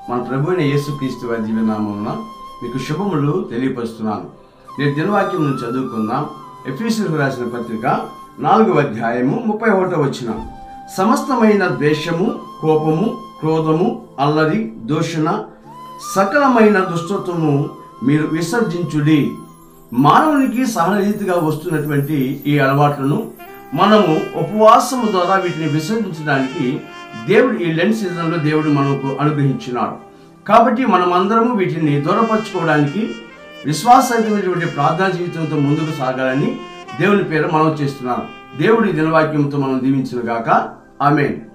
మన ప్రభు అయిన యేసుక్రీస్తు వారి జీవనామమున మీకు శుభములు తెలియపరుస్తున్నాను నేను దినవాక్యం నుంచి చదువుకుందాం ఎఫీసులకు రాసిన పత్రిక నాలుగవ అధ్యాయము ముప్పై ఒకటో వచ్చిన సమస్తమైన ద్వేషము కోపము క్రోధము అల్లరి దూషణ సకలమైన దుష్టత్వము మీరు విసర్జించుడి మానవునికి సహనరీతిగా వస్తున్నటువంటి ఈ అలవాట్లను మనము ఉపవాసము ద్వారా వీటిని విసర్జించడానికి దేవుడు ఈ లెండ్ సీజన్లో దేవుడు మనకు అనుగ్రహించినాడు కాబట్టి మనం అందరము వీటిని దూరపరచుకోవడానికి విశ్వాసమైనటువంటి ప్రార్థనా జీవితంతో ముందుకు సాగాలని దేవుని పేరు మనం చేస్తున్నాను దేవుడి దినవాక్యంతో మనం దీవించిన గాక ఆమెన్